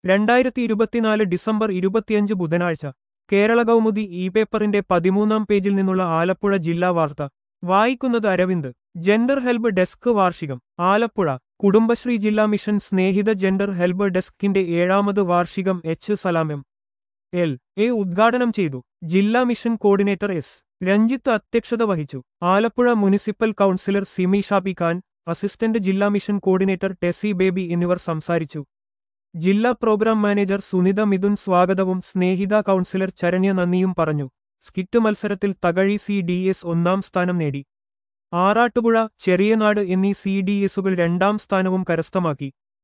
രണ്ടായിരത്തി ഇരുപത്തിനാല് ഡിസംബർ ഇരുപത്തിയഞ്ച് ബുധനാഴ്ച കേരള കൗമുദി ഇ പേപ്പറിന്റെ പതിമൂന്നാം പേജിൽ നിന്നുള്ള ആലപ്പുഴ ജില്ലാ വാർത്ത വായിക്കുന്നത് അരവിന്ദ് ജെൻഡർ ഹെൽപ്പ് ഡെസ്ക് വാർഷികം ആലപ്പുഴ കുടുംബശ്രീ ജില്ലാ മിഷൻ സ്നേഹിത ജെൻഡർ ഹെൽപ്പ് ഡെസ്കിന്റെ ഏഴാമത് വാർഷികം H Salam M L A ഉദ്ഘാടനം ചെയ്തു ജില്ലാ മിഷൻ കോർഡിനേറ്റർ എസ് രഞ്ജിത്ത് അധ്യക്ഷത വഹിച്ചു Alappuzha municipal councillor Simi Shabi Khan assistant ജില്ലാ മിഷൻ കോർഡിനേറ്റർ ടെസി ബേബി എന്നിവർ സംസാരിച്ചു ജില്ലാ പ്രോഗ്രാം മാനേജർ സുനിത മിഥുൻ സ്വാഗതവും സ്നേഹിത കൗൺസിലർ ചരണ്യ നന്ദിയും പറഞ്ഞു സ്കിറ്റ് മത്സരത്തിൽ തകഴി സി ഡി എസ് ഒന്നാം സ്ഥാനം നേടി ആറാട്ടുപുഴ ചെറിയനാട് എന്നീ സി ഡി എസുകൾ രണ്ടാം സ്ഥാനവും കരസ്ഥമാക്കി